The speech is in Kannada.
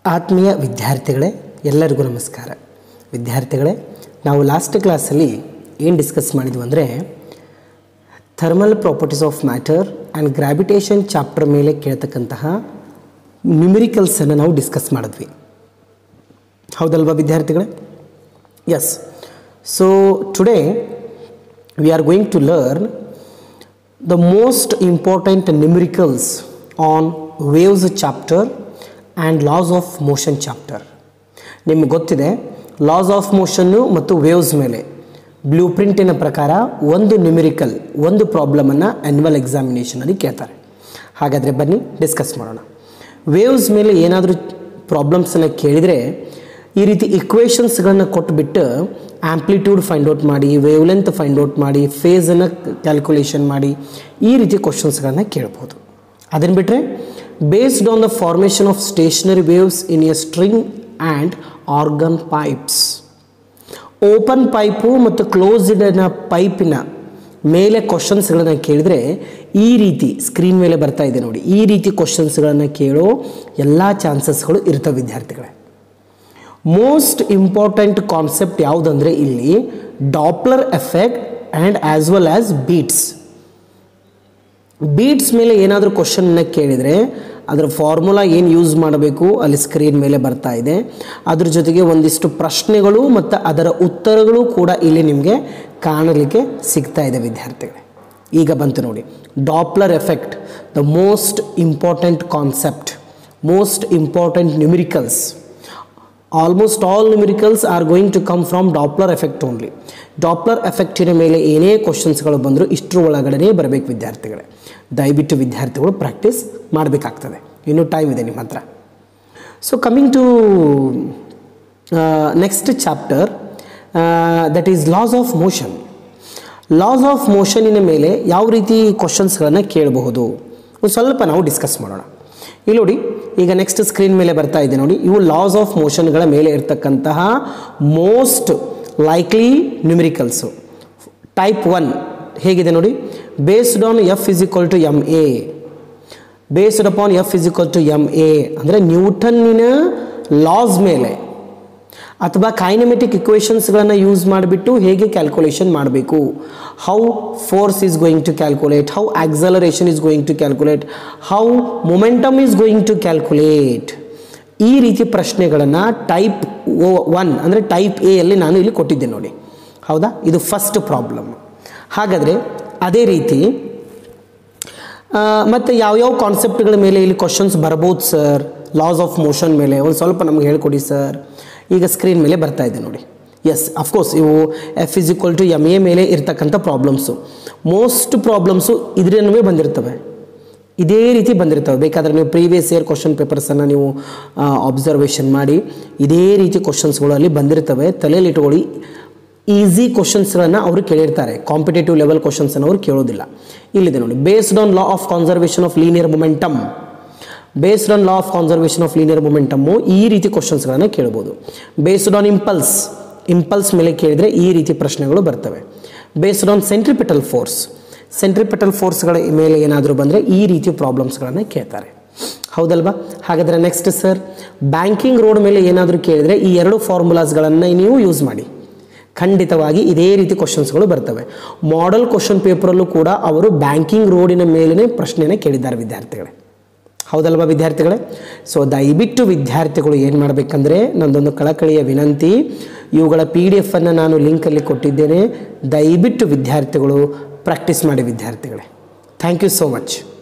ಆತ್ಮೀಯ ವಿದ್ಯಾರ್ಥಿಗಳೇ ಎಲ್ಲರಿಗೂ ನಮಸ್ಕಾರ ವಿದ್ಯಾರ್ಥಿಗಳೇ ನಾವು ಲಾಸ್ಟ್ ಕ್ಲಾಸಲ್ಲಿ ಏನು ಡಿಸ್ಕಸ್ ಮಾಡಿದ್ವಿ ಅಂದರೆ thermal properties of matter and gravitation chapter ಮೇಲೆ ಕೇಳ್ತಕ್ಕಂತಹ ನ್ಯೂಮಿರಿಕಲ್ಸನ್ನು ನಾವು ಡಿಸ್ಕಸ್ ಮಾಡಿದ್ವಿ ಹೌದಲ್ವಾ ವಿದ್ಯಾರ್ಥಿಗಳೇ yes so today we are going to learn the most important numericals on waves chapter and laws of motion chapter ನಿಮಗೆ ಗೊತ್ತಿದೆ ಲಾಸ್ ಆಫ್ ಮೋಷನ್ನು ಮತ್ತು ವೇವ್ಸ್ ಮೇಲೆ ಬ್ಲೂ ಪ್ರಿಂಟಿನ ಪ್ರಕಾರ ಒಂದು ನ್ಯೂಮಿರಿಕಲ್ ಒಂದು ಪ್ರಾಬ್ಲಮನ್ನು ಆ್ಯನ್ಯುವಲ್ ಎಕ್ಸಾಮಿನೇಷನಲ್ಲಿ ಕೇಳ್ತಾರೆ ಹಾಗಾದರೆ ಬನ್ನಿ ಡಿಸ್ಕಸ್ ಮಾಡೋಣ ವೇವ್ಸ್ ಮೇಲೆ ಏನಾದರೂ ಪ್ರಾಬ್ಲಮ್ಸನ್ನು ಕೇಳಿದರೆ ಈ ರೀತಿ ಇಕ್ವೇಷನ್ಸ್ಗಳನ್ನು ಕೊಟ್ಬಿಟ್ಟು ಆ್ಯಂಪ್ಲಿಟ್ಯೂಡ್ ಫೈಂಡ್ ಔಟ್ ಮಾಡಿ ವೇವ್ ಲೆಂತ್ ಫೈಂಡ್ ಔಟ್ ಮಾಡಿ ಫೇಸನ್ನು ಕ್ಯಾಲ್ಕುಲೇಷನ್ ಮಾಡಿ ಈ ರೀತಿ ಕ್ವಶನ್ಸ್ಗಳನ್ನ ಕೇಳ್ಬೋದು ಅದನ್ನು ಬಿಟ್ಟರೆ based on the formation of stationary waves in a string and organ pipes open pipe ಮತ್ತು ಕ್ಲೋಸ್ಡ್ ಪೈಪಿನ ಮೇಲೆ ಕ್ವಶನ್ಸ್ಗಳನ್ನು ಕೇಳಿದರೆ ಈ ರೀತಿ ಸ್ಕ್ರೀನ್ ಮೇಲೆ ಬರ್ತಾ ಇದೆ ನೋಡಿ ಈ ರೀತಿ ಕ್ವಶನ್ಸ್ಗಳನ್ನು ಕೇಳೋ ಎಲ್ಲ ಚಾನ್ಸಸ್ಗಳು ಇರ್ತವೆ ವಿದ್ಯಾರ್ಥಿಗಳೇ ಮೋಸ್ಟ್ ಇಂಪಾರ್ಟೆಂಟ್ ಕಾನ್ಸೆಪ್ಟ್ ಯಾವುದಂದರೆ ಇಲ್ಲಿ Doppler effect and as well as beats beats ಮೇಲೆ ಏನಾದರೂ ಕ್ವಶನ್ನ ಕೇಳಿದರೆ ಅದರ ಫಾರ್ಮುಲಾ ಏನು ಯೂಸ್ ಮಾಡಬೇಕು ಅಲ್ಲಿ ಸ್ಕ್ರೀನ್ ಮೇಲೆ ಬರ್ತಾ ಇದೆ ಅದ್ರ ಜೊತೆಗೆ ಒಂದಿಷ್ಟು ಪ್ರಶ್ನೆಗಳು ಮತ್ತು ಅದರ ಉತ್ತರಗಳು ಕೂಡ ಇಲ್ಲಿ ನಿಮಗೆ ಕಾಣಲಿಕ್ಕೆ ಸಿಗ್ತಾ ಇದೆ ವಿದ್ಯಾರ್ಥಿಗಳೇ ಈಗ ಬಂತು ನೋಡಿ Doppler effect the most important concept most important numericals almost all numericals are going to come from Doppler effect only Doppler ಎಫೆಕ್ಟಿನ ಮೇಲೆ ಏನೇ ಕ್ವಶನ್ಸ್ಗಳು ಬಂದರೂ ಇಷ್ಟರ ಒಳಗಡೆ ಬರಬೇಕು ವಿದ್ಯಾರ್ಥಿಗಳೇ ದಯವಿಟ್ಟು ವಿದ್ಯಾರ್ಥಿಗಳು ಪ್ರಾಕ್ಟೀಸ್ ಮಾಡಬೇಕಾಗ್ತದೆ ಇನ್ನೂ ಟೈಮ್ ಇದೆ ನಿಮ್ಮ ಹತ್ರ so coming to next chapter that is laws of motion laws of ಮೋಷನಿನ ಮೇಲೆ ಯಾವ ರೀತಿ ಕ್ವಶನ್ಸ್ಗಳನ್ನು ಕೇಳಬಹುದು ಒಂದು ಸ್ವಲ್ಪ ನಾವು ಡಿಸ್ಕಸ್ ಮಾಡೋಣ ಇಲ್ಲಿ ನೋಡಿ ಈಗ ನೆಕ್ಸ್ಟ್ ಸ್ಕ್ರೀನ್ ಮೇಲೆ ಬರ್ತಾ ಇದೆ ನೋಡಿ ಇವು ಲಾಸ್ ಆಫ್ ಮೋಷನ್ಗಳ ಮೇಲೆ ಇರ್ತಕ್ಕಂತಹ most likely numericals type one ಹೇಗಿದೆ ನೋಡಿ based on F is equal to M A based upon F is equal to M A ಅಂದರೆ ನ್ಯೂಟನ್ನಿನ ಲಾಸ್ ಮೇಲೆ ಅಥವಾ ಕೈನಮೆಟಿಕ್ ಇಕ್ವೇಷನ್ಸ್ಗಳನ್ನು ಯೂಸ್ ಮಾಡಿಬಿಟ್ಟು ಹೇಗೆ ಕ್ಯಾಲ್ಕುಲೇಷನ್ ಮಾಡಬೇಕು how force is going to calculate how acceleration is going to calculate how momentum is going to calculate ಈ ರೀತಿ ಪ್ರಶ್ನೆಗಳನ್ನು ಟೈಪ್ ಓ ಒನ್ ಅಂದರೆ ಟೈಪ್ ಎ ಅಲ್ಲಿ ನಾನು ಇಲ್ಲಿ ಕೊಟ್ಟಿದ್ದೆ ನೋಡಿ ಹೌದಾ ಇದು ಫಸ್ಟ್ ಪ್ರಾಬ್ಲಮ್ ಹಾಗಾದರೆ ಅದೇ ರೀತಿ ಮತ್ತು ಯಾವ್ಯಾವ ಕಾನ್ಸೆಪ್ಟ್ಗಳ ಮೇಲೆ ಇಲ್ಲಿ ಕ್ವಶನ್ಸ್ ಬರ್ಬೋದು ಸರ್ ಲಾಸ್ ಆಫ್ ಮೋಷನ್ ಮೇಲೆ ಒಂದು ಸ್ವಲ್ಪ ನಮಗೆ ಹೇಳ್ಕೊಡಿ ಸರ್ ಈಗ ಸ್ಕ್ರೀನ್ ಮೇಲೆ ಬರ್ತಾ ಇದೆ ನೋಡಿ ಎಸ್ ಅಫ್ಕೋರ್ಸ್ ಇವು F is equal to M A ಮೇಲೆ ಇರ್ತಕ್ಕಂಥ ಪ್ರಾಬ್ಲಮ್ಸು ಮೋಸ್ಟ್ ಪ್ರಾಬ್ಲಮ್ಸು ಇದರನ್ನೇ ಬಂದಿರ್ತವೆ ಇದೇ ರೀತಿ ಬಂದಿರ್ತವೆ ಬೇಕಾದರೆ ನೀವು ಪ್ರೀವಿಯಸ್ ಇಯರ್ ಕ್ವಶನ್ ಪೇಪರ್ಸನ್ನು ನೀವು ಅಬ್ಸರ್ವೇಷನ್ ಮಾಡಿ ಇದೇ ರೀತಿ ಕ್ವಶನ್ಸ್ಗಳು ಅಲ್ಲಿ ಬಂದಿರ್ತವೆ ತಲೆಯಲ್ಲಿ ಇಟ್ಕೊಳ್ಳಿ ಈಸಿ ಕ್ವಶನ್ಸ್ಗಳನ್ನು ಅವರು ಕೇಳಿರ್ತಾರೆ ಕಾಂಪಿಟೇಟಿವ್ ಲೆವೆಲ್ ಕ್ವಶನ್ಸನ್ನು ಅವರು ಕೇಳೋದಿಲ್ಲ ಇಲ್ಲಿದೆ ನೋಡಿ based on law of conservation of linear momentum based on law of conservation of linear momentum ಈ ರೀತಿ ಕ್ವಶನ್ಸ್ಗಳನ್ನು ಕೇಳ್ಬೋದು ಬೇಸ್ಡ್ ಆನ್ ಇಂಪಲ್ಸ್ ಇಂಪಲ್ಸ್ ಮೇಲೆ ಕೇಳಿದರೆ ಈ ರೀತಿ ಪ್ರಶ್ನೆಗಳು ಬರ್ತವೆ based on centripetal force centripetal ಫೋರ್ಸ್ಗಳ ಮೇಲೆ ಏನಾದರೂ ಬಂದರೆ ಈ ರೀತಿ ಪ್ರಾಬ್ಲಮ್ಸ್ಗಳನ್ನು ಕೇಳ್ತಾರೆ ಹೌದಲ್ವಾ ಹಾಗಾದರೆ ನೆಕ್ಸ್ಟ್ ಸರ್ ಬ್ಯಾಂಕಿಂಗ್ ರೋಡ್ ಮೇಲೆ ಏನಾದರೂ ಕೇಳಿದರೆ ಈ ಎರಡು ಫಾರ್ಮುಲಾಸ್ಗಳನ್ನು ನೀವು ಯೂಸ್ ಮಾಡಿ ಖಂಡಿತವಾಗಿ ಇದೇ ರೀತಿ ಕ್ವಶನ್ಸ್ಗಳು ಬರ್ತವೆ ಮಾಡೆಲ್ ಕ್ವಶನ್ ಪೇಪರಲ್ಲೂ ಕೂಡ ಅವರು ಬ್ಯಾಂಕಿಂಗ್ ರೋಡಿನ ಮೇಲಿನ ಪ್ರಶ್ನೆನ ಕೇಳಿದ್ದಾರೆ ವಿದ್ಯಾರ್ಥಿಗಳೇ ಹೌದಲ್ವಾ ವಿದ್ಯಾರ್ಥಿಗಳೇ ಸೊ ದಯವಿಟ್ಟು ವಿದ್ಯಾರ್ಥಿಗಳು ಏನು ಮಾಡಬೇಕಂದ್ರೆ ನಂದೊಂದು ಕಳಕಳಿಯ ವಿನಂತಿ ಇವುಗಳ ಪಿ ಡಿ ಎಫನ್ನು ನಾನು ಲಿಂಕಲ್ಲಿ ಕೊಟ್ಟಿದ್ದೇನೆ ದಯವಿಟ್ಟು ವಿದ್ಯಾರ್ಥಿಗಳು ಪ್ರಾಕ್ಟೀಸ್ ಮಾಡಿ ವಿದ್ಯಾರ್ಥಿಗಳೇ ಥ್ಯಾಂಕ್ ಯು ಸೋ ಮಚ್